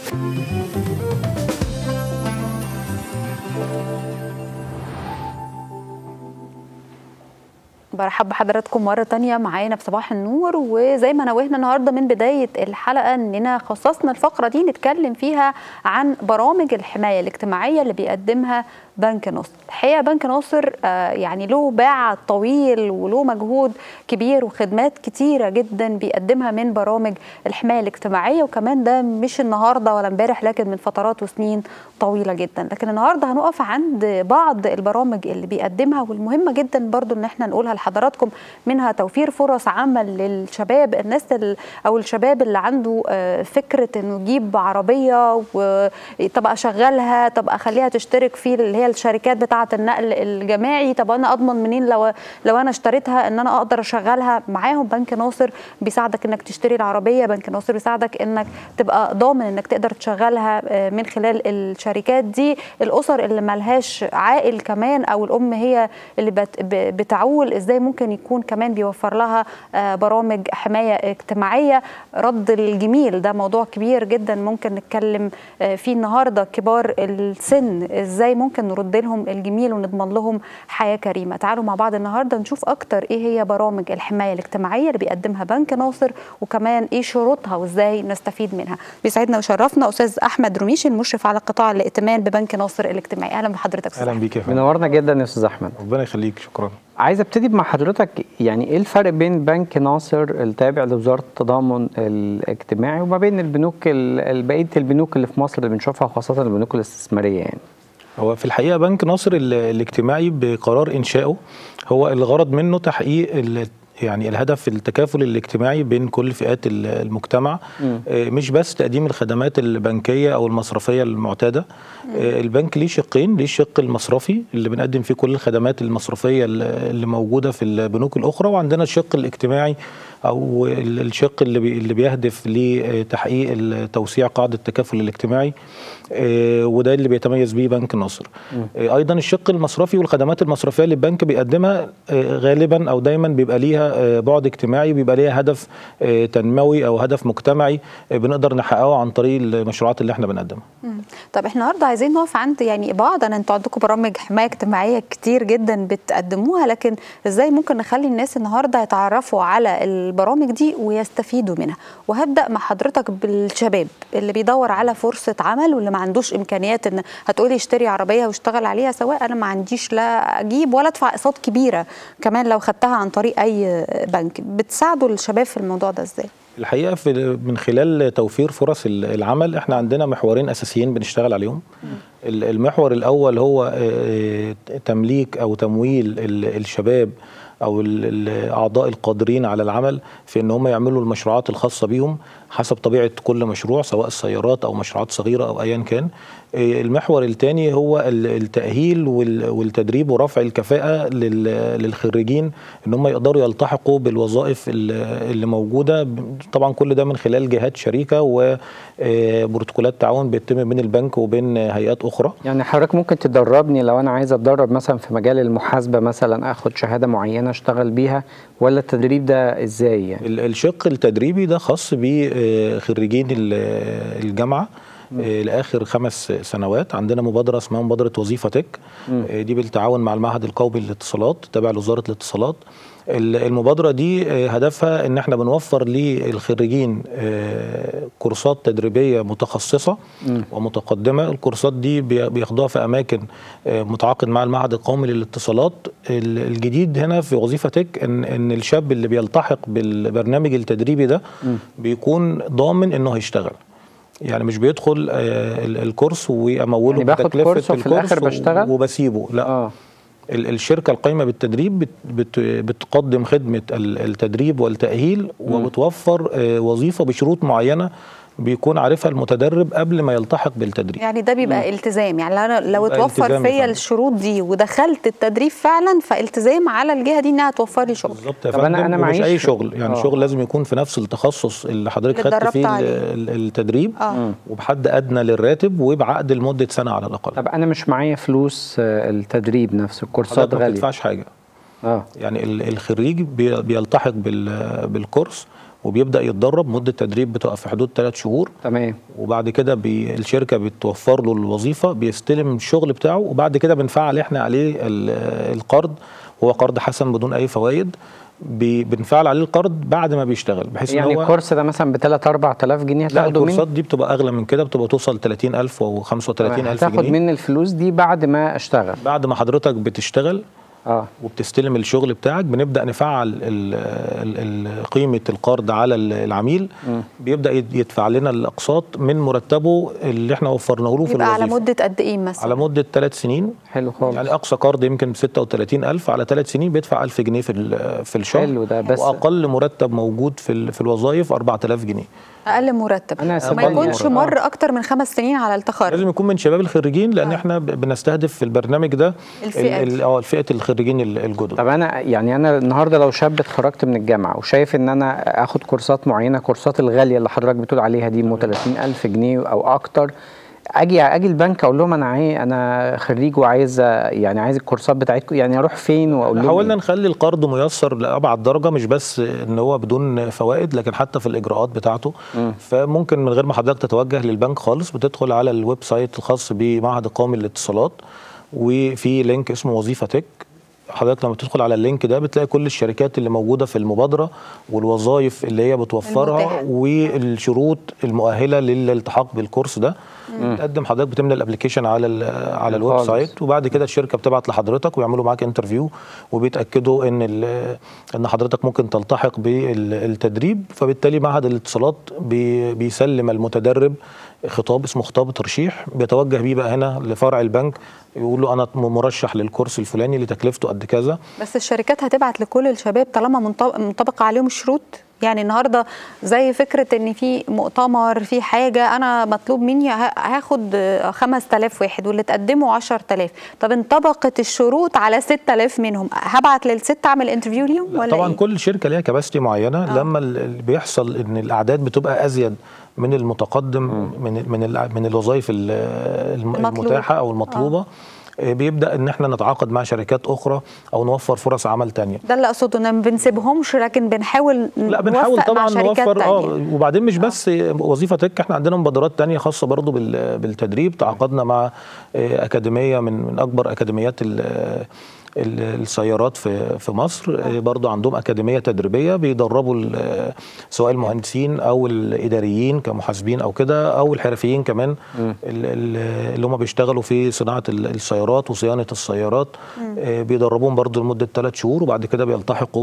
برحب بحضراتكم مرة تانية معانا في صباح النور وزي ما نوهنا النهاردة من بداية الحلقة اننا خصصنا الفقرة دي نتكلم فيها عن برامج الحماية الاجتماعية اللي بيقدمها بنك ناصر الحقيقة بنك ناصر آه يعني له باع طويل وله مجهود كبير وخدمات كتيرة جدا بيقدمها من برامج الحماية الاجتماعية وكمان ده مش النهاردة ولا امبارح لكن من فترات وسنين طويلة جدا لكن النهاردة هنقف عند بعض البرامج اللي بيقدمها والمهمة جدا برضو ان احنا نقولها لحضراتكم منها توفير فرص عمل للشباب الناس او الشباب اللي عنده آه فكرة انه يجيب عربية وطب اشغلها طب اخليها تشترك في اللي هي الشركات بتاعه النقل الجماعي طب انا اضمن منين لو لو انا اشتريتها ان انا اقدر اشغلها معاهم بنك ناصر بيساعدك انك تشتري العربيه بنك ناصر بيساعدك انك تبقى ضامن انك تقدر تشغلها من خلال الشركات دي الاسر اللي ملهاش عائل كمان او الام هي اللي بتعول ازاي ممكن يكون كمان بيوفر لها برامج حمايه اجتماعيه رد الجميل ده موضوع كبير جدا ممكن نتكلم فيه النهارده كبار السن ازاي ممكن نرد لهم الجميل ونضمن لهم حياه كريمه تعالوا مع بعض النهارده نشوف اكتر ايه هي برامج الحمايه الاجتماعيه اللي بيقدمها بنك ناصر وكمان ايه شروطها وازاي نستفيد منها بيسعدنا وشرفنا استاذ احمد رميش المشرف على قطاع الائتمان ببنك ناصر الاجتماعي اهلا بحضرتك اهلا بيك يا فندم منورنا جدا يا استاذ احمد ربنا يخليك شكرا عايز ابتدي مع حضرتك يعني ايه الفرق بين بنك ناصر التابع لوزاره التضامن الاجتماعي وما بين البنوك بقيه البنوك اللي في مصر اللي بنشوفها خاصه البنوك الاستثماريه يعني هو في الحقيقه بنك ناصر الاجتماعي بقرار انشائه هو الغرض منه تحقيق يعني الهدف التكافل الاجتماعي بين كل فئات المجتمع م. مش بس تقديم الخدمات البنكيه او المصرفيه المعتاده م. البنك ليه شقين ليه الشق المصرفي اللي بنقدم فيه كل الخدمات المصرفيه اللي موجوده في البنوك الاخرى وعندنا الشق الاجتماعي او الشق اللي اللي بيهدف لتحقيق توسيع قاعده التكافل الاجتماعي وده اللي بيتميز بيه بنك ناصر ايضا الشق المصرفي والخدمات المصرفيه اللي البنك بيقدمها غالبا او دايما بيبقى ليها بعد اجتماعي بيبقى ليها هدف تنموي او هدف مجتمعي بنقدر نحققه عن طريق المشروعات اللي احنا بنقدمها طب احنا النهارده عايزين نقف عند يعني بعض انا انتوا عندكم برامج حمايه اجتماعيه كتير جدا بتقدموها لكن ازاي ممكن نخلي الناس النهارده يتعرفوا على البرامج دي ويستفيدوا منها وهبدا مع حضرتك بالشباب اللي بيدور على فرصه عمل واللي ما عندوش امكانيات ان هتقولي اشتري عربيه واشتغل عليها سواء انا ما عنديش لا اجيب ولا ادفع اقساط كبيره كمان لو خدتها عن طريق اي بنك بتساعدوا الشباب في الموضوع ده ازاي الحقيقه في من خلال توفير فرص العمل احنا عندنا محورين اساسيين بنشتغل عليهم المحور الاول هو تمليك او تمويل الشباب او الاعضاء القادرين على العمل في ان هم يعملوا المشروعات الخاصه بيهم حسب طبيعه كل مشروع سواء السيارات او مشروعات صغيره او ايا كان المحور الثاني هو التاهيل والتدريب ورفع الكفاءه للخريجين ان هم يقدروا يلتحقوا بالوظائف اللي موجوده طبعا كل ده من خلال جهات شريكه وبروتوكولات تعاون بيتم بين البنك وبين هيئات اخرى يعني حضرتك ممكن تدربني لو انا عايز اتدرب مثلا في مجال المحاسبه مثلا اخد شهاده معينه اشتغل بيها ولا التدريب ده ازاي يعني الشق التدريبي ده خاص بخريجين الجامعه لاخر خمس سنوات عندنا مبادره اسمها مبادره وظيفه تك دي بالتعاون مع المعهد القومي للاتصالات تابع لوزاره الاتصالات المبادرة دي هدفها ان احنا بنوفر للخريجين كورسات تدريبية متخصصة م. ومتقدمة الكورسات دي بياخدوها في اماكن متعاقد مع المعهد القومي للاتصالات الجديد هنا في وظيفة تك ان, إن الشاب اللي بيلتحق بالبرنامج التدريبي ده م. بيكون ضامن انه هيشتغل يعني مش بيدخل الكورس واموله يعني باخد كورس وفي الاخر بشتغل وبسيبه لا آه. الشركه القايمه بالتدريب بت بت بتقدم خدمه التدريب والتاهيل م. وبتوفر وظيفه بشروط معينه بيكون عارفها المتدرب قبل ما يلتحق بالتدريب يعني ده بيبقى م. التزام يعني انا لو اتوفر فيا الشروط دي ودخلت التدريب فعلا فالتزام على الجهه دي انها توفر لي شغل بالظبط طب انا انا مش اي شغل يعني أوه. شغل لازم يكون في نفس التخصص اللي حضرتك خدت فيه عليه. التدريب أوه. وبحد ادنى للراتب وبعقد لمده سنه على الاقل طب انا مش معايا فلوس التدريب نفسه الكورسات غاليه ما بتدفعش حاجه اه يعني الخريج بيلتحق بالكورس وبيبدا يتدرب مده تدريب بتبقى في حدود ثلاث شهور تمام وبعد كده بي الشركه بتوفر له الوظيفه بيستلم الشغل بتاعه وبعد كده بنفعل احنا عليه ال- القرض هو قرض حسن بدون اي فوائد بي- بنفعل عليه القرض بعد ما بيشتغل بحيث يعني ان هو الكورس ده مثلا ب 3 4000 جنيه لا هتاخده الكورسات مني دي بتبقى اغلى من كده بتبقى توصل 30000 او 35000 هتاخد جنيه مني الفلوس دي بعد ما اشتغل بعد ما حضرتك بتشتغل اه وبتستلم الشغل بتاعك بنبدا نفعل ال- ال- ال- قيمه القرض على ال- العميل بيبدا يد- يدفع لنا الاقساط من مرتبه اللي احنا وفرناه له في يبقى على الوظيفه مده قد ايه مثلا على مده ثلاث سنين حلو خالص يعني اقصى قرض يمكن ب 36000 على ثلاث سنين بيدفع 1000 جنيه في ال- في الشهر حلو ده، بس- واقل مرتب موجود في ال- في الوظائف 4000 جنيه اقل مرتب أنا ما صدقني يكونش مرة. مر اكتر من خمس سنين على التخرج لازم يكون من شباب الخريجين لان احنا ب- بنستهدف في البرنامج ده الفئات. ال- ال- اه الفئه الخريجين ال- الجدد طب انا يعني انا النهارده لو شاب اتخرجت من الجامعه وشايف ان انا اخد كورسات معينه كورسات الغاليه اللي حضرتك بتقول عليها دي ام 30000 جنيه او اكتر اجي اجي البنك اقول لهم انا عايز انا خريج وعايز يعني عايز الكورسات بتاعتكم يعني اروح فين واقول لهم حاولنا إيه؟ نخلي القرض ميسر لابعد درجه مش بس ان هو بدون فوائد لكن حتى في الاجراءات بتاعته فممكن من غير ما حضرتك تتوجه للبنك خالص بتدخل على الويب سايت الخاص بمعهد القومي للاتصالات وفي لينك اسمه وظيفه تك حضرتك لما تدخل على اللينك ده بتلاقي كل الشركات اللي موجوده في المبادره والوظائف اللي هي بتوفرها المتاحة. والشروط المؤهله للالتحاق بالكورس ده تقدم حضرتك بتملى الابلكيشن على ال- على الويب خالص. سايت وبعد كده الشركه بتبعت لحضرتك ويعملوا معاك انترفيو وبيتاكدوا ان ال- ان حضرتك ممكن تلتحق بالتدريب فبالتالي معهد الاتصالات بي- بيسلم المتدرب خطاب اسمه خطاب ترشيح بيتوجه بيه بقى هنا لفرع البنك يقول له انا مرشح للكورس الفلاني اللي تكلفته قد كذا بس الشركات هتبعت لكل الشباب طالما منطبق, منطبق عليهم الشروط يعني النهارده زي فكره ان في مؤتمر في حاجه انا مطلوب مني ه- هاخد آه، 5000 واحد واللي تقدموا 10000 طب انطبقت الشروط على 6000 منهم هبعت للست اعمل انترفيو ليهم لا ولا طبعا إيه؟ كل شركه ليها كباستي معينه آه. لما ال- اللي بيحصل ان الاعداد بتبقى ازيد من المتقدم من من ال- من الوظائف ال- الم- المطلوب. المتاحه او المطلوبه آه، بيبدا ان احنا نتعاقد مع شركات اخرى او نوفر فرص عمل تانية ده اللي اقصده ان ما بنسيبهمش لكن بنحاول لا بنحاول نوفق طبعا مع شركات نوفر اه تانية. وبعدين مش بس وظيفه تك احنا عندنا مبادرات تانية خاصه برضو بال- بالتدريب تعاقدنا مع آه، اكاديميه من من اكبر اكاديميات ال- ال- السيارات في في مصر آه، برضو عندهم اكاديميه تدريبيه بيدربوا ال- سواء المهندسين او الاداريين كمحاسبين او كده او الحرفيين كمان ال- ال- اللي هم بيشتغلوا في صناعه ال- السيارات وصيانه السيارات آه، بيدربوهم برضو لمده ثلاث شهور وبعد كده بيلتحقوا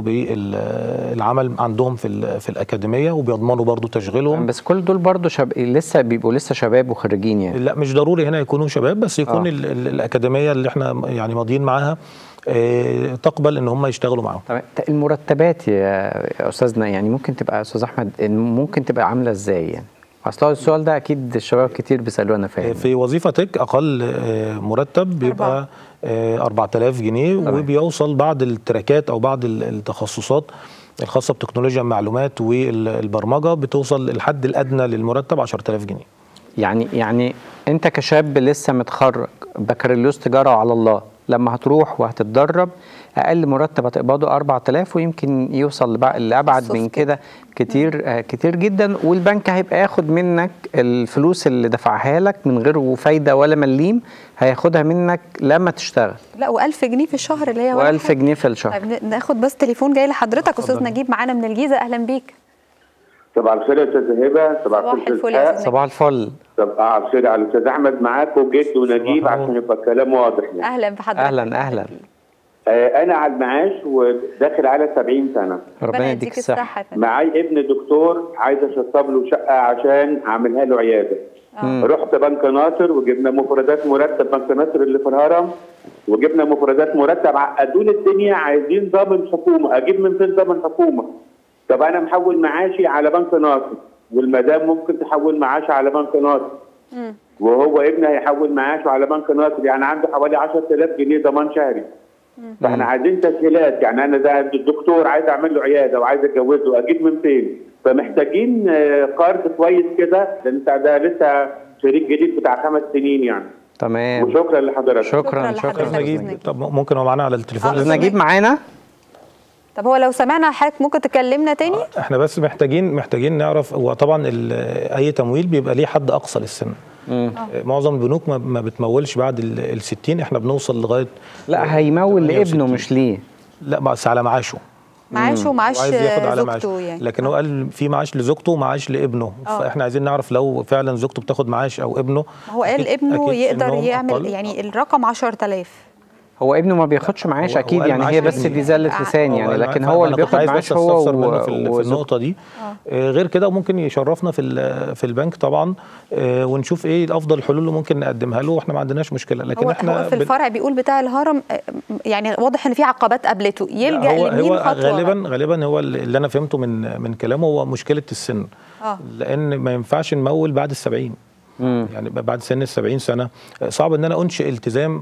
بالعمل عندهم في ال- في الاكاديميه وبيضمنوا برضو تشغيلهم بس كل دول برضو شب... لسه بيبقوا لسه شباب وخريجين يعني لا مش ضروري هنا يكونوا شباب بس يكون آه. ال- ال- الاكاديميه اللي احنا يعني ماضيين معاها آه، تقبل ان هم يشتغلوا معاهم طب المرتبات يا يا استاذنا يعني ممكن تبقى استاذ احمد إن ممكن تبقى عامله ازاي يعني اصل هو السؤال ده اكيد الشباب كتير بيسالوه انا فاهم في وظيفه تك اقل آه، مرتب بيبقى آه، 4000 جنيه وبيوصل بعض التراكات او بعض ال- التخصصات الخاصه بتكنولوجيا المعلومات والبرمجه بتوصل الحد الادنى للمرتب 10000 جنيه يعني يعني انت كشاب لسه متخرج بكالوريوس تجاره على الله لما هتروح وهتتدرب اقل مرتب هتقبضه 4000 ويمكن يوصل لبع- لابعد صف من كده. كده كتير آه كتير جدا والبنك هيبقى ياخد منك الفلوس اللي دفعها لك من غير فايده ولا مليم هياخدها منك لما تشتغل لا و1000 جنيه في الشهر اللي هي ولا و1000 حاجة. جنيه في الشهر طيب ن- ناخد بس تليفون جاي لحضرتك استاذ نجيب معانا من الجيزه اهلا بيك صباح الخير يا استاذ هبه صباح صباح الخير الفل يا يا أستاذ صباح الفل صباح الخير على الاستاذ احمد معاك وجد ونجيب صباح عشان يبقى الكلام واضح يعني. اهلا بحضرتك أهلاً، أهلاً. آه انا على المعاش وداخل على 70 سنه ربنا يديك الصحه يا فندم. معاي ابن دكتور عايز اشطب له شقه عشان اعملها له عياده آه. رحت بنك ناصر وجبنا مفردات مرتب بنك ناصر اللي في الهرم وجبنا مفردات مرتب عقدوني الدنيا عايزين ضامن حكومه اجيب من فين ضامن حكومه طب انا محول معاشي على بنك ناصر والمدام ممكن تحول معاشها على بنك ناصر مم. وهو ابني هيحول معاشه على بنك ناصر يعني عنده حوالي 10000 جنيه ضمان شهري فاحنا عايزين تسهيلات يعني انا ده الدكتور عايز اعمل له عياده وعايز اتجوزه اجيب من فين؟ فمحتاجين آه، قرض كويس كده لان انت ده لسه شريك جديد بتاع خمس سنين يعني تمام وشكرا لحضرتك شكرا شكراً شكرا لحضرتك. أستاذ نجيب نجيب. طب ممكن هو معانا على التليفون آه، استاذ نجيب معانا طب هو لو سمعنا حضرتك ممكن تكلمنا تاني احنا بس محتاجين محتاجين نعرف هو طبعا ال- اي تمويل بيبقى ليه حد اقصى للسن مم. معظم البنوك ما- ما بتمولش بعد ال ال 60 احنا بنوصل لغايه لا هيمول 68. لابنه مش ليه لا بس على معاشه معاشه ومعاش وعايز ياخد على زوجته معاشه يعني لكن هو قال في معاش لزوجته ومعاش لابنه آه. فاحنا عايزين نعرف لو فعلا زوجته بتاخد معاش او ابنه ما هو قال أكيد- ابنه أكيد يقدر سنهم يعمل أقل. يعني الرقم 10000 هو ابنه ما بياخدش معاش هو- هو اكيد قال يعني معاش هي بس ابني. دي زله لسان يعني هو لكن أنا- هو أنا اللي كنت بياخد عايز معاش بس هو أستفسر منه و- في, ال- في وزوجته. النقطه دي آه، غير كده ممكن يشرفنا في ال- في البنك طبعا آه، ونشوف ايه الافضل الحلول اللي ممكن نقدمها له واحنا ما عندناش مشكله لكن هو, احنا هو في بن- الفرع بيقول بتاع الهرم آه، يعني واضح ان في عقبات قابلته يلجا هو لمين هو خطوه غالبا غالبا هو اللي انا فهمته من من كلامه هو مشكله السن اه لان ما ينفعش نمول بعد السبعين مم. يعني بعد سن السبعين سنة آه، صعب ان انا انشئ التزام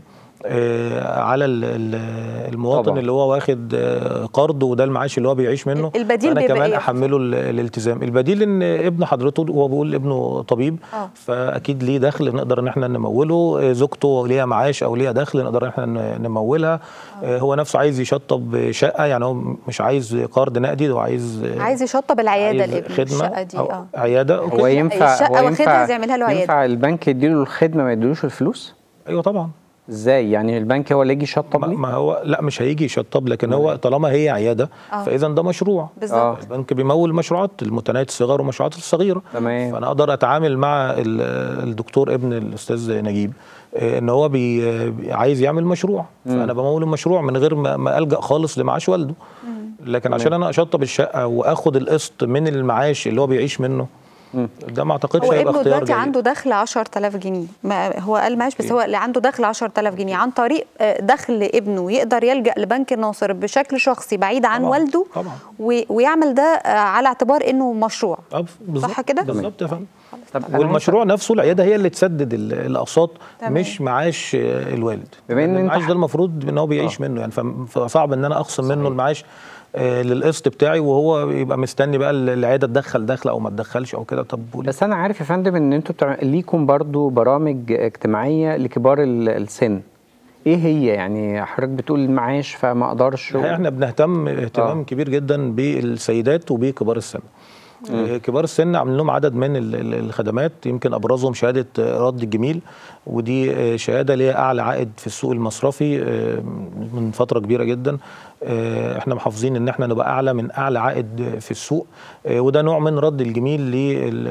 آه، على ال- ال- المواطن طبعا. اللي هو واخد آه، قرض وده المعاش اللي هو بيعيش منه البديل فانا بيبقى كمان إيه؟ احمله ال- الالتزام البديل ان ابن حضرته هو بيقول ابنه طبيب آه. فاكيد ليه دخل نقدر ان احنا نموله آه، زوجته ليها معاش او ليها دخل نقدر ان احنا ن- نمولها آه، هو نفسه عايز يشطب شقه يعني هو مش عايز قرض نقدي هو عايز آه، عايز يشطب العياده عايز لابنه خدمه الشقه دي أو اه عياده هو أوكي. ينفع الشقة هو واخدها ينفع عايز يعملها له عيادة. ينفع البنك يديله الخدمه ما يديلوش الفلوس ايوه طبعا ازاي يعني البنك هو اللي يجي يشطب ما, ليه ما هو لا مش هيجي يشطب لكن هو طالما هي عياده آه. فاذا ده مشروع بالظبط آه. البنك بيمول مشروعات المتناهيه الصغر والمشروعات الصغيره تمام. فانا اقدر اتعامل مع ال- الدكتور ابن الاستاذ نجيب آه، ان هو بي بي- عايز يعمل مشروع فانا بمول المشروع من غير ما, ما الجا خالص لمعاش والده لكن عشان انا اشطب الشقه واخد القسط من المعاش اللي هو بيعيش منه ده ما اعتقدش هو هيبقى ابنه اختيار دلوقتي جيد. عنده دخل 10000 جنيه ما هو قال معاش بس هو اللي عنده دخل 10000 جنيه عن طريق آه، دخل ابنه يقدر يلجا لبنك الناصر بشكل شخصي بعيد عن طبعاً، والده طبعاً. و- ويعمل ده آه، على اعتبار انه مشروع آه، بالظبط صح كده؟ بالظبط يا فندم طب أنا والمشروع نفسه العياده هي اللي تسدد ال- الاقساط تمام. مش معاش آه، الوالد بما إن لأن أنت المعاش ح- ده المفروض ان هو بيعيش منه يعني فم- فصعب ان انا اخصم منه المعاش آه، للقسط بتاعي وهو يبقى مستني بقى ال- العياده تدخل دخل او ما تدخلش او كده طب وليه؟ بس انا عارف يا فندم ان انتوا بتاع... ليكم برضو برامج اجتماعيه لكبار ال- السن ايه هي يعني حضرتك بتقول المعاش فما اقدرش الحقيقة احنا بنهتم اهتمام آه. كبير جدا بالسيدات وبكبار السن آه، كبار السن عاملين لهم عدد من ال- ال- الخدمات يمكن ابرزهم شهاده آه، رد الجميل ودي آه، شهاده ليها اعلى عائد في السوق المصرفي آه، من فتره كبيره جدا آه، احنا محافظين ان احنا نبقى اعلى من اعلى عائد في السوق آه، وده نوع من رد الجميل لل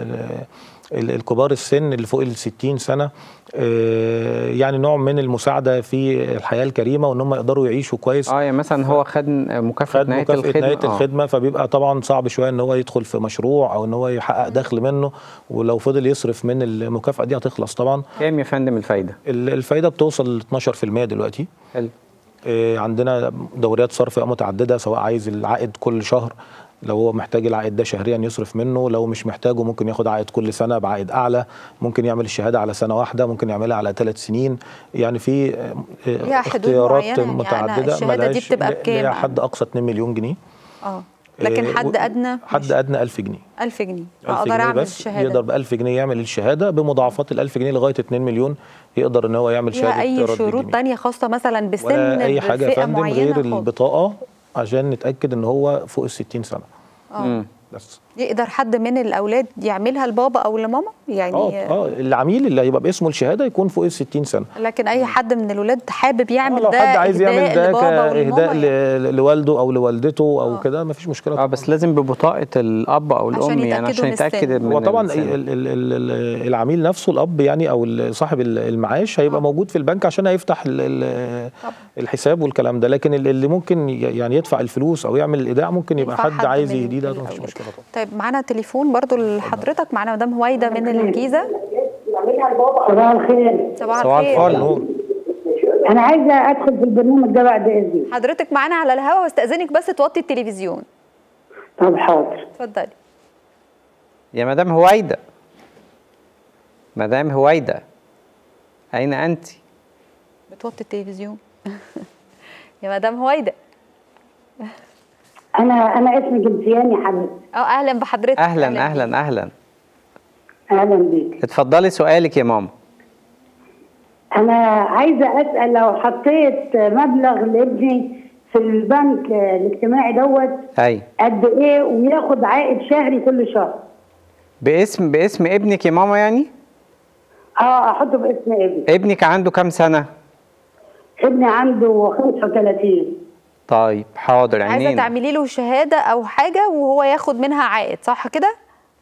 ال- الكبار السن اللي فوق ال 60 سنه آه، يعني نوع من المساعده في الحياه الكريمه وان هم يقدروا يعيشوا كويس اه يعني مثلا هو خد مكافاه خد نهايه مكافأة الخدمه نهاية آه. الخدمة فبيبقى طبعا صعب شوية ان هو يدخل في مشروع او ان هو يحقق دخل منه ولو فضل يصرف من المكافأة دي هتخلص طبعا كام يا فندم الفايده ال- الفايدة بتوصل ل 12% دلوقتي حلو آه، عندنا دوريات صرف متعددة سواء عايز العائد كل شهر لو هو محتاج العائد ده شهريا يصرف منه لو مش محتاجه ممكن ياخد عائد كل سنة بعائد أعلى ممكن يعمل الشهادة على سنة واحدة ممكن يعملها على ثلاث سنين يعني في آه، آه، ليها حدود اختيارات معينة؟ يعني أنا متعددة الشهادة دي ملهاش- بتبقى بكام؟ ليها حد أقصى 2 مليون جنيه اه لكن آه، حد و- ادنى حد ادنى 1000 جنيه 1000 جنيه 1000 اقدر جنيه اعمل بس الشهاده يقدر ب 1000 جنيه يعمل الشهاده بمضاعفات ال 1000 جنيه لغايه 2 مليون يقدر ان هو يعمل شهاده فيها اي رد شروط الجميل. تانية خاصه مثلا بسن ولا اي حاجه يا بفئة فندم معينة غير خالص. البطاقه عشان نتاكد ان هو فوق ال 60 سنه اه بس يقدر حد من الاولاد يعملها لبابا او لماما يعني اه اه العميل اللي هيبقى باسمه الشهاده يكون فوق ال 60 سنه لكن اي حد من الولاد حابب آه يعمل لو ده حد عايز إهداء يعمل ده لبابا كاهداء ولماما يعني. ل- لوالده او لوالدته او كده مفيش مشكله اه طبعاً. بس لازم ببطاقه الاب او عشان الام يعني يتأكدوا عشان من السن. يتاكد من هو طبعا السن. ال- ال- ال- ال- العميل نفسه الاب يعني او ال- صاحب ال- المعاش هيبقى موجود في البنك عشان هيفتح ال- ال- الحساب والكلام ده لكن ال- اللي ممكن ي- يعني يدفع الفلوس او يعمل الايداع ممكن يبقى ينفع حد حد عايز من يهديه ده مفيش الأولاد. مشكله طبعا طيب معانا تليفون برضو لحضرتك معانا مدام هويدا من الجيزه صباح الخير صباح صباح الخير الفل. نور انا عايزه ادخل في البرنامج ده بعد اذنك حضرتك معانا على الهوا واستاذنك بس توطي التلفزيون طب حاضر اتفضلي يا مدام هويدا مدام هويدا اين انت بتوطي التلفزيون يا مدام هويدا انا انا اسمي جنسيان يا حبيبتي اه اهلا بحضرتك اهلا بيك. اهلا اهلا اهلا بيك اتفضلي سؤالك يا ماما انا عايزه اسال لو حطيت مبلغ لابني في البنك آه، الاجتماعي دوت اي قد ايه وياخد عائد شهري كل شهر باسم باسم ابنك يا ماما يعني اه احطه باسم ابني ابنك عنده كام سنه ابني عنده 35 طيب حاضر عايزه عينينا تعملي له شهاده او حاجه وهو ياخد منها عائد صح كده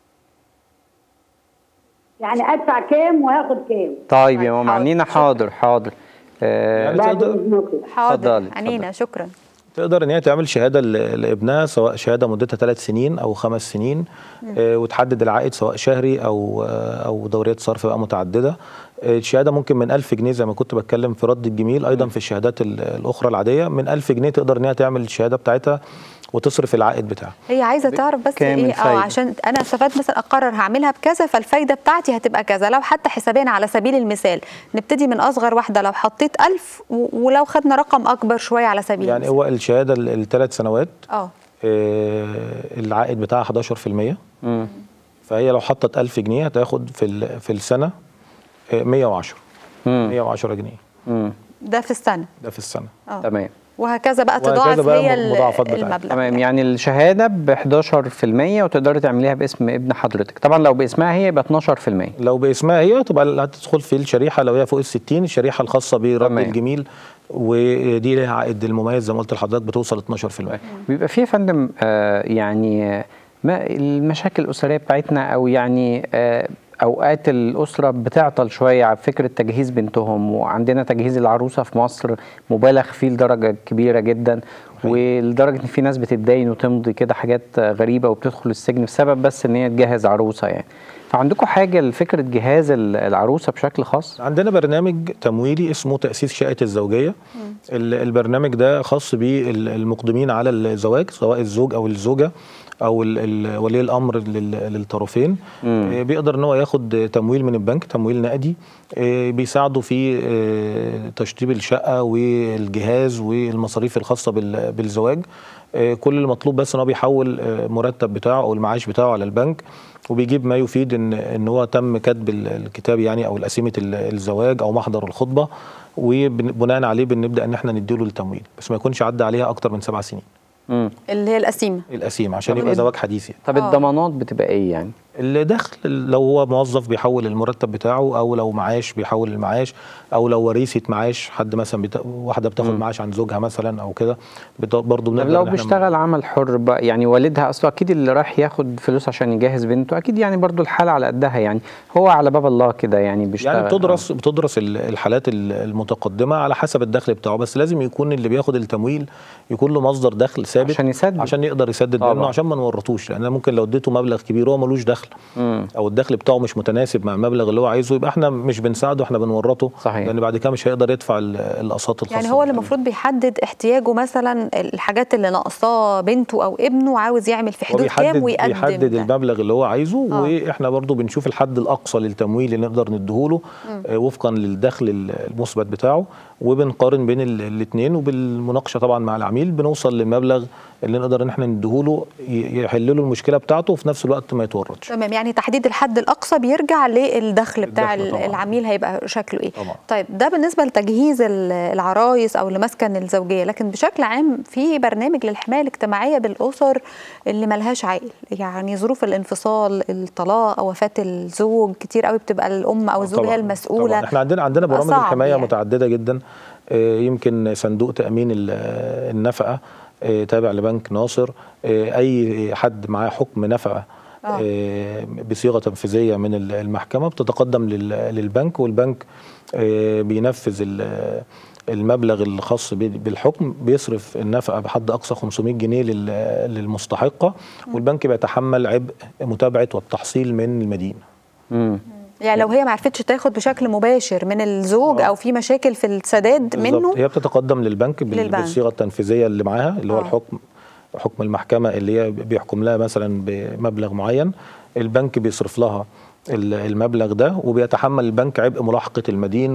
يعني ادفع كام وهاخد كام طيب يا طيب، ماما حاضر. عنينا حاضر حاضر آه يعني بعد تقدر- اذنكم حاضر اتفضلي، عنينا شكرا تقدر ان هي تعمل شهاده ل- لابنها سواء شهاده مدتها ثلاث سنين او خمس سنين آه، وتحدد العائد سواء شهري او آه، او دوريات صرف بقى متعدده آه، الشهاده ممكن من 1000 جنيه زي ما كنت بتكلم في رد الجميل ايضا في الشهادات ال- الاخرى العاديه من 1000 جنيه تقدر ان هي تعمل الشهاده بتاعتها وتصرف العائد بتاعها هي عايزه تعرف بس كام ايه اه الفايدة؟ عشان انا استفدت مثلا اقرر هعملها بكذا فالفايده بتاعتي هتبقى كذا لو حتى حسابيا على سبيل المثال نبتدي من اصغر واحده لو حطيت 1000 و- ولو خدنا رقم اكبر شويه على سبيل يعني المثال هو الشهاده الثلاث سنوات اه آه، العائد بتاعها 11% مم. فهي لو حطت 1000 جنيه هتاخد في ال- في السنه آه، 110 مم. 110 جنيه مم. ده في السنه ده في السنه اه تمام وهكذا بقى وهكذا تضاعف بقى هي ال- المضاعفات بتاعتها. المبلغ تمام يعني الشهاده ب 11% وتقدري تعمليها باسم ابن حضرتك طبعا لو باسمها هي يبقى 12% لو باسمها هي تبقى هتدخل في الشريحه لو هي فوق ال 60 الشريحه الخاصه برد تمام. الجميل ودي لها عائد المميز زي ما قلت لحضرتك بتوصل 12% بيبقى في يا فندم آه يعني آه، ما المشاكل الاسريه بتاعتنا او يعني آه اوقات الاسره بتعطل شويه على فكره تجهيز بنتهم وعندنا تجهيز العروسه في مصر مبالغ فيه لدرجه كبيره جدا ولدرجه ان في ناس بتتدين وتمضي كده حاجات آه، غريبه وبتدخل السجن بسبب بس ان هي تجهز عروسه يعني فعندكم حاجه لفكره جهاز ال- العروسه بشكل خاص عندنا برنامج تمويلي اسمه تأسيس شقة الزوجية ال- البرنامج ده خاص بالمقدمين على الزواج سواء الزوج أو الزوجة أو ال- ال- ولي الأمر لل- للطرفين آه، بيقدر إن هو ياخد تمويل من البنك تمويل نقدي آه، بيساعده في آه، تشطيب الشقة والجهاز والمصاريف الخاصة بال- بالزواج آه، كل المطلوب بس ان هو بيحول آه، مرتب بتاعه او المعاش بتاعه على البنك وبيجيب ما يفيد ان ان هو تم كتب ال- الكتاب يعني او قسيمه ال- الزواج او محضر الخطبه وبناء عليه بنبدا ان احنا نديله التمويل بس ما يكونش عدى عليها اكتر من سبع سنين مم. اللي هي القسيمه القسيمه عشان طب يبقى إيه- زواج حديث يعني. طب آه. الضمانات بتبقى ايه يعني الدخل لو هو موظف بيحول المرتب بتاعه او لو معاش بيحول المعاش او لو وريثه معاش حد مثلا بتا... واحده بتاخد معاش عن زوجها مثلا او كده بت... برضه طب بنقدر لو إن إحنا- بيشتغل عمل حر بقى يعني والدها اصله اكيد اللي راح ياخد فلوس عشان يجهز بنته اكيد يعني برضو الحاله على قدها يعني هو على باب الله كده يعني بيشتغل يعني بتدرس بتدرس ال- الحالات ال- المتقدمه على حسب الدخل بتاعه بس لازم يكون اللي بياخد التمويل يكون له مصدر دخل ثابت عشان يسدد. عشان يقدر يسدد طبعا. منه عشان ما نورطوش لان أنا ممكن لو اديته مبلغ كبير هو ملوش دخل مم. او الدخل بتاعه مش متناسب مع المبلغ اللي هو عايزه يبقى احنا مش بنساعده احنا بنورطه صحيح. لان بعد كده مش هيقدر يدفع ال- الاقساط الخاصه يعني هو اللي بالتمويل. المفروض بيحدد احتياجه مثلا الحاجات اللي ناقصاه بنته او ابنه عاوز يعمل في هو حدود كام بيحدد ويقدم بيحدد ده. المبلغ اللي هو عايزه آه. واحنا برضو بنشوف الحد الاقصى للتمويل اللي نقدر نديهوله آه، وفقا للدخل المثبت بتاعه وبنقارن بين الاثنين وبالمناقشه طبعا مع العميل بنوصل للمبلغ اللي نقدر ان احنا نديهوله ي- يحل له المشكله بتاعته وفي نفس الوقت ما يتورطش تمام يعني تحديد الحد الاقصى بيرجع للدخل بتاع الدخل طبعاً. العميل هيبقى شكله ايه طبعاً. طيب ده بالنسبه لتجهيز ال- العرايس او لمسكن الزوجيه لكن بشكل عام في برنامج للحمايه الاجتماعيه بالاسر اللي ملهاش عائل يعني ظروف الانفصال الطلاق او وفاه الزوج كتير قوي بتبقى الام او الزوج هي طبعاً. المسؤوله طبعا احنا عندنا عندنا بيبقى برامج صعب الحمايه يعني. متعدده جدا آه، يمكن صندوق تامين ال- النفقه آه، تابع لبنك ناصر آه، اي حد معاه حكم نفقه آه. آه، بصيغه تنفيذيه من ال- المحكمه بتتقدم لل- للبنك والبنك آه، بينفذ ال- المبلغ الخاص بال- بالحكم بيصرف النفقه بحد اقصى 500 جنيه لل- للمستحقه والبنك بيتحمل عبء متابعه والتحصيل من المدين مم. يعني لو هي ما عرفتش تاخد بشكل مباشر من الزوج آه. او في مشاكل في السداد منه بالظبط. هي بتتقدم للبنك بال- للبنك. بالصيغه التنفيذيه اللي معاها اللي هو آه. الحكم حكم المحكمه اللي هي بيحكم لها مثلا بمبلغ معين البنك بيصرف لها ال- المبلغ ده وبيتحمل البنك عبء ملاحقه المدين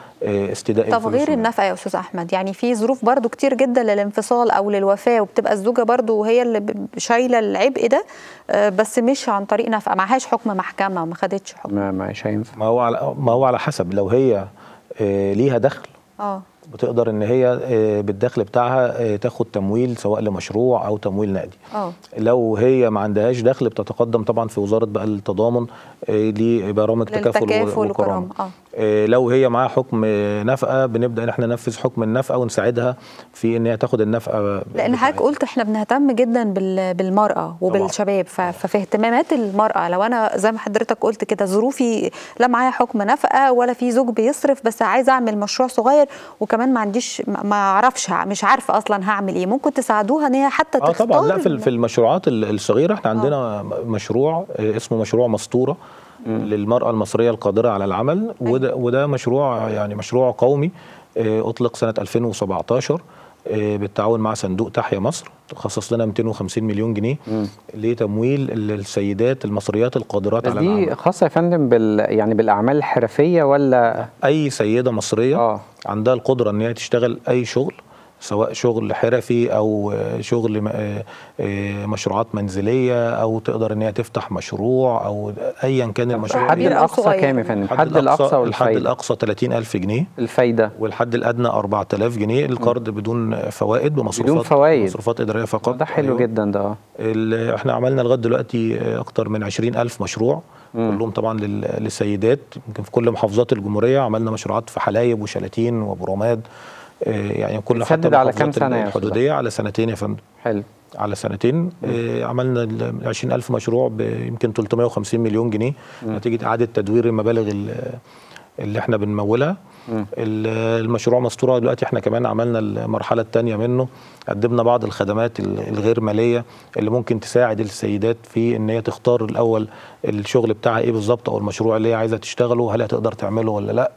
واستداء طب غير النفقه يا استاذ احمد يعني في ظروف برضو كتير جدا للانفصال او للوفاه وبتبقى الزوجه برضو هي اللي ب- شايله العبء ده آه، بس مش عن طريق نفقه معهاش حكم محكمه وما خدتش حكم ما مش هينفع ما هو على ما هو على حسب لو هي آه، ليها دخل اه بتقدر ان هي آه، بالدخل بتاعها آه، تاخد تمويل سواء لمشروع او تمويل نقدي اه لو هي ما عندهاش دخل بتتقدم طبعا في وزاره بقى التضامن آه، لبرامج تكافل للتكافل وكرامه وكرامة، آه. آه، لو هي معاها حكم آه، نفقه بنبدا ان احنا ننفذ حكم النفقه ونساعدها في ان هي تاخد النفقه لان بتاعتها. حضرتك قلت احنا بنهتم جدا بال- بالمراه وبالشباب ف- ففي اهتمامات المراه لو انا زي ما حضرتك قلت كده ظروفي لا معايا حكم نفقه ولا في زوج بيصرف بس عايزه اعمل مشروع صغير وكمان ما عنديش ما ما اعرفش مش عارفه اصلا هعمل ايه ممكن تساعدوها ان هي حتى اه تختار طبعا لا في ال- ال- في المشروعات ال- الصغيره احنا عندنا مشروع آه، اسمه مشروع مسطوره للمراه المصريه القادره على العمل وده وده مشروع يعني مشروع قومي آه، اطلق سنه 2017 آه، بالتعاون مع صندوق تحيا مصر خصص لنا 250 مليون جنيه لتمويل ال- السيدات المصريات القادرات بس على دي العمل خاصه يا فندم بال يعني بالاعمال الحرفيه ولا اي سيده مصريه آه. عندها القدره ان هي تشتغل اي شغل سواء شغل حرفي او آه، شغل م- آه، آه، مشروعات منزليه او تقدر ان هي تفتح مشروع او ايا كان المشروع الحد كبير أو الاقصى صغير؟ كام يا فندم الحد الحد الاقصى الحد والفايده الاقصى 30000 جنيه الفايده والحد الادنى 4000 جنيه القرض بدون فوائد بمصروفات بدون فوائد. مصروفات اداريه فقط ده حلو أيوة. جدا ده اه ال- احنا عملنا لغايه دلوقتي اكتر من 20000 مشروع كلهم طبعا لل- للسيدات يمكن في كل محافظات الجمهوريه عملنا مشروعات في حلايب وشلاتين وابو آه، يعني كل بتسدد حتى على المحافظات كام سنة يا أستاذ الحدوديه على سنتين يا فندم حلو على سنتين آه، عملنا ال 20000 مشروع بيمكن 350 مليون جنيه نتيجه اعاده تدوير المبالغ ال- اللي احنا بنمولها ال- المشروع مسطوره دلوقتي احنا كمان عملنا المرحله الثانيه منه قدمنا بعض الخدمات ال- الغير ماليه اللي ممكن تساعد السيدات في ان هي تختار الاول الشغل بتاعها ايه بالظبط او المشروع اللي هي عايزه تشتغله هل هتقدر تعمله ولا لا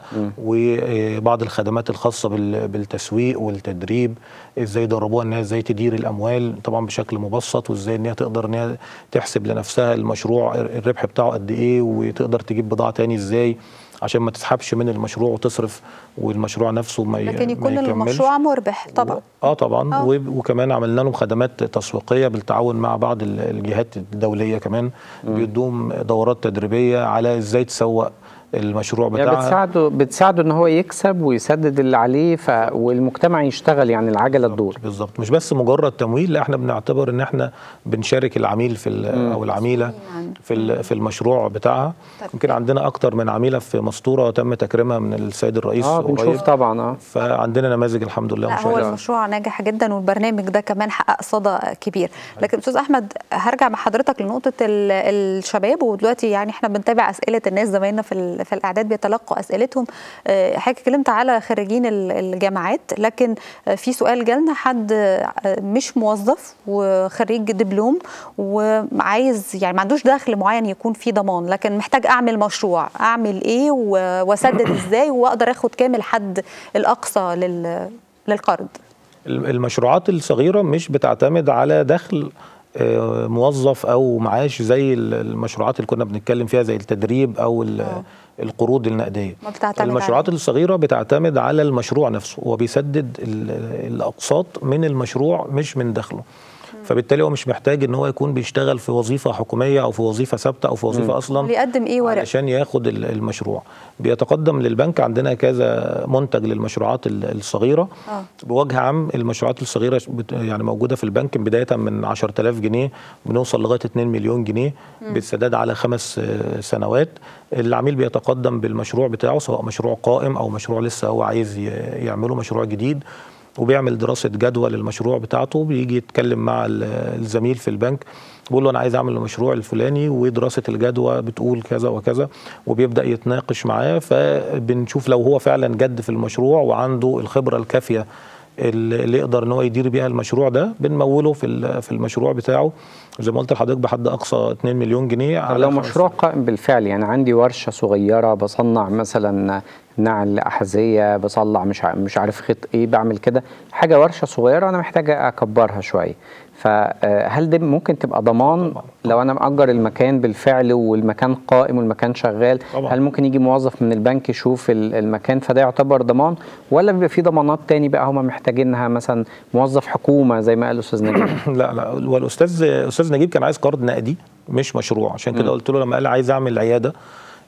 وبعض الخدمات الخاصه بال- بالتسويق والتدريب ازاي يدربوها ان هي ازاي تدير الاموال طبعا بشكل مبسط وازاي ان هي تقدر ان هي تحسب لنفسها المشروع الربح بتاعه قد ايه وتقدر تجيب بضاعه تاني ازاي عشان ما تسحبش من المشروع وتصرف والمشروع نفسه ما ي- لكن ما يكون يكملش. المشروع مربح طبعا اه طبعا آه. وب- وكمان عملنا لهم خدمات تسويقيه بالتعاون مع بعض ال- الجهات الدوليه كمان بيدوم دورات تدريبيه على ازاي تسوق المشروع يعني بتاعها بتساعده بتساعده ان هو يكسب ويسدد اللي عليه ف... والمجتمع يشتغل يعني العجله تدور بالظبط مش بس مجرد تمويل لا احنا بنعتبر ان احنا بنشارك العميل في ال- او العميله في ال- في المشروع بتاعها طب يمكن عندنا اكتر من عميله في مسطوره تم تكريمها من السيد الرئيس اه بنشوف قريب طبعا اه فعندنا نماذج الحمد لله ما لا شاء هو الله المشروع ناجح جدا والبرنامج ده كمان حقق صدى كبير لكن استاذ احمد هرجع مع حضرتك لنقطه ال- الشباب ودلوقتي يعني احنا بنتابع اسئله الناس زمايلنا في ال- في الاعداد بيتلقوا اسئلتهم آه، حضرتك اتكلمت على خريجين ال- الجامعات لكن آه، في سؤال جالنا حد آه، مش موظف وخريج دبلوم وعايز يعني ما عندوش دخل معين يكون فيه ضمان لكن محتاج اعمل مشروع اعمل ايه و- واسدد ازاي واقدر اخد كام الحد الاقصى لل- للقرض المشروعات الصغيرة مش بتعتمد على دخل آه، موظف أو معاش زي ال- المشروعات اللي كنا بنتكلم فيها زي التدريب أو ال- القروض النقدية ما بتعتمد المشروعات عليه. الصغيرة الصغيرة بتعتمد على المشروع نفسه هو بيسدد ال- الأقساط من المشروع مش من دخله فبالتالي هو مش محتاج ان هو يكون بيشتغل في وظيفه حكوميه او في وظيفه ثابته او في وظيفه اصلا بيقدم ايه ورق علشان ياخد ال- المشروع بيتقدم للبنك عندنا كذا منتج للمشروعات ال- الصغيره آه. بوجه عام المشروعات الصغيره بت- يعني موجوده في البنك بدايه من 10000 جنيه بنوصل لغايه 2 مليون جنيه بالسداد على خمس آه، سنوات العميل بيتقدم بالمشروع بتاعه سواء مشروع قائم او مشروع لسه هو عايز ي- يعمله مشروع جديد وبيعمل دراسه جدوى للمشروع بتاعته بيجي يتكلم مع ال- الزميل في البنك بيقول له انا عايز اعمل المشروع الفلاني ودراسه الجدوى بتقول كذا وكذا وبيبدا يتناقش معاه فبنشوف لو هو فعلا جد في المشروع وعنده الخبره الكافيه اللي اللي يقدر ان هو يدير بيها المشروع ده بنموله في ال- في المشروع بتاعه زي ما قلت لحضرتك بحد اقصى 2 مليون جنيه طب على لو خمس مشروع قائم بالفعل يعني عندي ورشه صغيره بصنع مثلا نعل احذيه بصلع مش ع- مش عارف خيط ايه بعمل كده حاجه ورشه صغيره انا محتاج اكبرها شويه فهل ده ممكن تبقى ضمان لو انا مأجر المكان بالفعل والمكان قائم والمكان شغال طبعا. هل ممكن يجي موظف من البنك يشوف ال- المكان فده يعتبر ضمان ولا بيبقى في ضمانات تاني بقى هم محتاجينها مثلا موظف حكومه زي ما قال الاستاذ نجيب لا لا هو الاستاذ استاذ نجيب كان عايز قرض نقدي مش مشروع عشان كده قلت له لما قال عايز اعمل عياده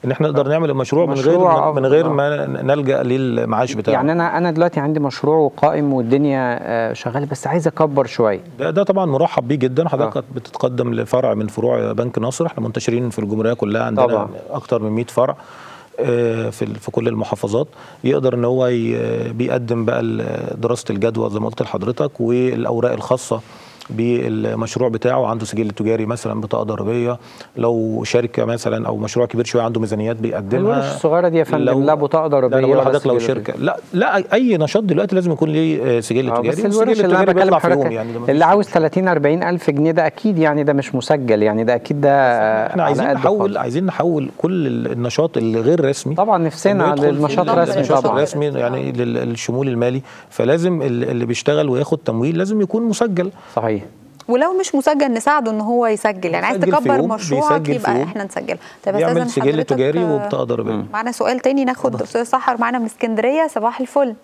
ان احنا نقدر نعمل المشروع من غير مشروع من أفضل، غير آه. ما نلجا للمعاش بتاعه يعني انا انا دلوقتي عندي مشروع وقائم والدنيا آه، شغاله بس عايز اكبر شويه ده, ده طبعا مرحب بيه جدا حضرتك آه. بتتقدم لفرع من فروع بنك ناصر احنا منتشرين في الجمهوريه كلها عندنا طبعا. اكتر من 100 فرع آه، في ال- في كل المحافظات يقدر ان هو ي- بيقدم بقى ال- دراسه الجدوى زي ما قلت لحضرتك والاوراق الخاصه بالمشروع بتاعه عنده سجل تجاري مثلا بطاقه ضريبيه لو شركه مثلا او مشروع كبير شويه عنده ميزانيات بيقدمها الورش الصغيره دي يا فندم لو- لا بطاقه لا ضريبيه انا بقول ولا لحضرتك لو سجل شركه لا لا اي نشاط دلوقتي لازم يكون ليه آه، سجل اه تجاري بس الورش والسجل اللي انا التجاري بكلم بيطلع في يوم حضرتك يعني ده مفيش اللي عاوز 30 40 الف جنيه ده اكيد يعني ده مش مسجل يعني ده اكيد ده احنا على عايزين قد نحول خالص. عايزين نحول كل ال- النشاط اللي غير رسمي طبعا إنه نفسنا يدخل في للنشاط ال- رسمي النشاط طبعا الرسمي يعني لل- للشمول المالي فلازم ال- اللي بيشتغل وياخد تمويل لازم يكون مسجل صحيح ولو مش مسجل نساعده ان هو يسجل يعني عايز يسجل في تكبر يوم، مشروعك بيسجل في يبقى يوم. احنا نسجله طب يعمل أستاذن سجل حضرتك، تجاري آه، وبطاقه ضريبيه معانا سؤال تاني ناخد استاذ سحر معانا من اسكندريه صباح الفل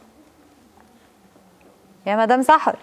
يا مدام سحر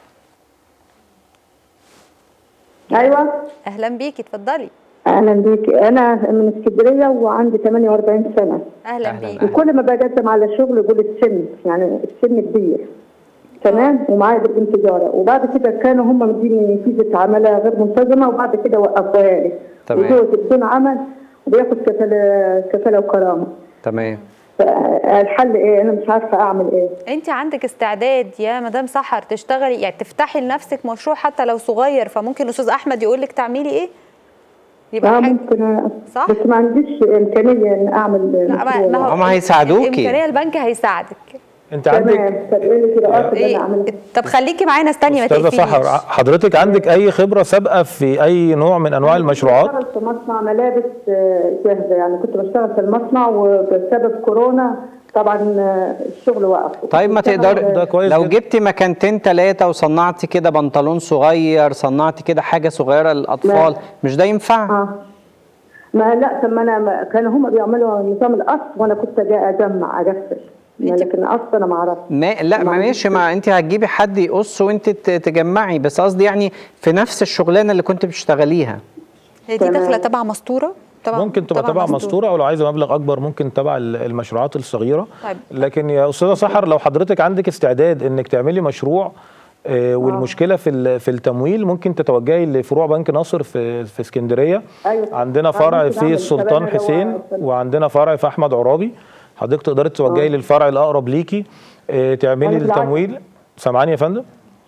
ايوه اهلا بيكي اتفضلي اهلا بيك انا من اسكندريه وعندي 48 سنه اهلا, أهلاً. بيكي وكل ما بقدم على شغل يقول السن يعني السن كبير تمام ومعايا دبلوم تجاره وبعد كده كانوا هم مديني فيزا عماله غير منتظمه وبعد كده وقفوها لي تمام. وجوزي بدون عمل وبياخد كفاله كفاله وكرامه تمام فالحل ايه انا مش عارفه اعمل ايه انت عندك استعداد يا مدام سحر تشتغلي يعني تفتحي لنفسك مشروع حتى لو صغير فممكن الاستاذ احمد يقول لك تعملي ايه يبقى اه حاجة ممكن صح؟ بس ما عنديش امكانيه ان اعمل لا ما, مشروع. ما هو هم هيساعدوكي. الامكانيه البنك هيساعدك انت عندك تمام طب ايه الاجراءات اللي ايه انا اعملها طب خليكي معانا استني ما استاذه سحر تقفليش حضرتك عندك اي خبره سابقه في اي نوع من انواع المشروعات بشتغل في مصنع ملابس آه، جاهزه يعني كنت بشتغل في المصنع وبسبب كورونا طبعا آه، الشغل وقف طيب ما بشتغل، تقدر آه، ده كويس لو جدا. جبتي مكانتين ثلاثه وصنعتي كده بنطلون صغير صنعتي كده حاجه صغيره للاطفال ما- مش ده ينفع اه ما لا طب ما انا ما كانوا هم بيعملوا نظام القص وانا كنت جاي اجمع اجفل انت- لكن قص انا ما اعرفش ما لا ما ما ماشي ما انت هتجيبي حد يقص وانت ت- تجمعي بس قصدي يعني في نفس الشغلانه اللي كنت بتشتغليها هي دي تمام. داخله تبع مسطوره تبع ممكن تبقى تبع مسطوره او لو عايزه مبلغ اكبر ممكن تبع ال- المشروعات الصغيره طيب. لكن يا استاذه سحر لو حضرتك عندك استعداد انك تعملي مشروع آه، والمشكله في ال- في التمويل ممكن تتوجهي لفروع بنك ناصر في في اسكندريه أيوة. عندنا آه، فرع ممكن في أعمل السلطان شباب اللي هو حسين في- وعندنا فرع في احمد عرابي حضرتك تقدري تتوجهي للفرع الاقرب ليكي آه، تعملي أنا في العجمي. التمويل سامعاني يا فندم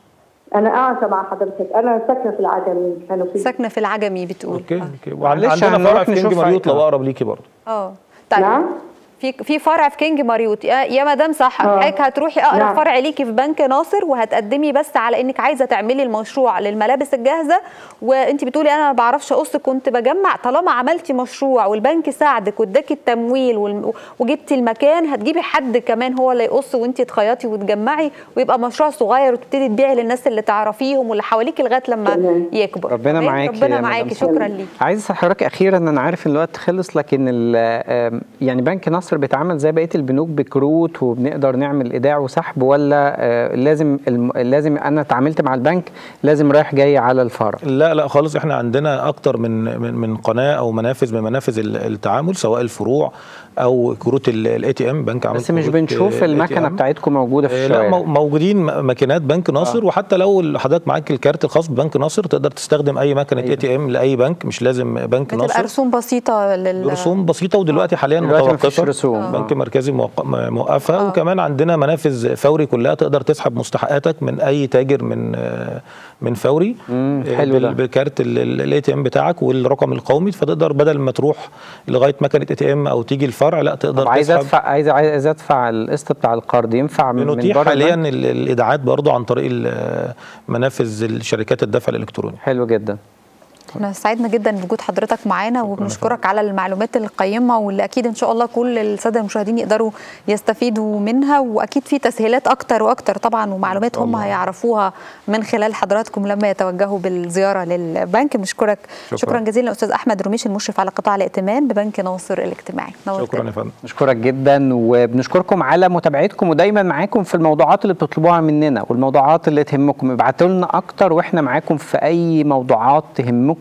انا قاعده مع حضرتك انا ساكنه في العجمي كانوا في ساكنه في العجمي بتقول اوكي آه. اوكي معلش وعندنا فرع هنروح في كينج نشوف مريوط حاجة. لو اقرب ليكي برضه اه طيب نعم في في فرع في كينج ماريوت يا, يا مدام سحر آه. حضرتك هتروحي اقرب نعم. فرع ليكي في بنك ناصر وهتقدمي بس على انك عايزه تعملي المشروع للملابس الجاهزه وانت بتقولي انا ما بعرفش اقص كنت بجمع طالما عملتي مشروع والبنك ساعدك واداكي التمويل والم- وجبتي المكان هتجيبي حد كمان هو اللي يقص وانت تخيطي وتجمعي ويبقى مشروع صغير وتبتدي تبيعي للناس اللي تعرفيهم واللي حواليكي لغايه لما تمام. يكبر ربنا تمام؟ معاكي ربنا يا مدام معاكي سحر. شكرا ليكي عايز اسال حضرتك اخيرا انا عارف ان الوقت خلص لكن ال- آم، يعني بنك نصر بيتعامل زي بقيه البنوك بكروت وبنقدر نعمل ايداع وسحب ولا آه، لازم الم- لازم انا اتعاملت مع البنك لازم رايح جاي على الفرع لا لا خالص احنا عندنا اكتر من من من قناه او منافذ من منافذ ال- التعامل سواء الفروع او كروت الاي تي ام بنك عامل بس مش كروت بنشوف ال المكنه ATM. بتاعتكم موجوده في آه، لا الشوارع مو- موجودين م- ماكينات بنك ناصر وحتى لو حضرتك معاك الكارت الخاص ببنك ناصر تقدر تستخدم اي مكنه اي تي ام لاي بنك مش لازم بنك بتبقى ناصر رسوم بسيطه لل رسوم بسيطه ودلوقتي حاليا دلوقتي مفيش متوقفه رسوم. بنك مركزي موق- م- موقفه آه. وكمان عندنا منافذ فوري كلها تقدر تسحب مستحقاتك من اي تاجر من آه، من فوري مم، آه، حلو بال- ده. بكارت الاي تي ام بتاعك والرقم القومي فتقدر بدل ما تروح لغايه مكنه اي تي ام او تيجي الفرع لا تقدر طب عايز تسحب ادفع عايز عايز ادفع القسط بتاع القرض ينفع من من بنتيح بره حاليا البنك؟ ال- الايداعات برضو عن طريق ال- منافذ الشركات الدفع الالكتروني حلو جدا احنا سعدنا جدا بوجود حضرتك معانا وبنشكرك على المعلومات القيمه واللي اكيد ان شاء الله كل الساده المشاهدين يقدروا يستفيدوا منها واكيد في تسهيلات اكتر واكتر طبعا ومعلومات هم هيعرفوها من خلال حضراتكم لما يتوجهوا بالزياره للبنك بنشكرك شكرا, شكراً. شكرا جزيلا استاذ احمد رميش المشرف على قطاع الائتمان ببنك ناصر الاجتماعي نورتنا. شكرا يا فندم نشكرك جدا وبنشكركم على متابعتكم ودايما معاكم في الموضوعات اللي بتطلبوها مننا والموضوعات اللي تهمكم ابعتوا لنا اكتر واحنا معاكم في اي موضوعات تهمكم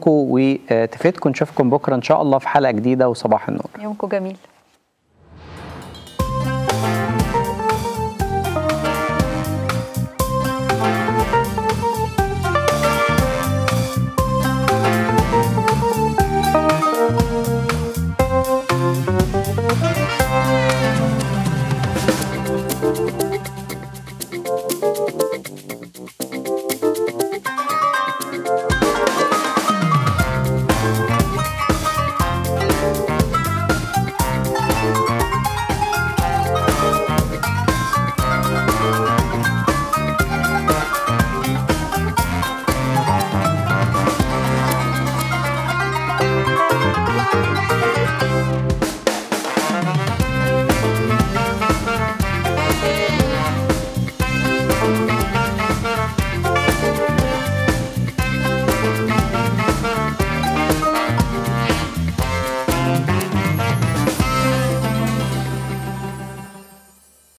تعجبكم وتفيدكم نشوفكم بكره ان شاء الله في حلقه جديده وصباح النور يومكم جميل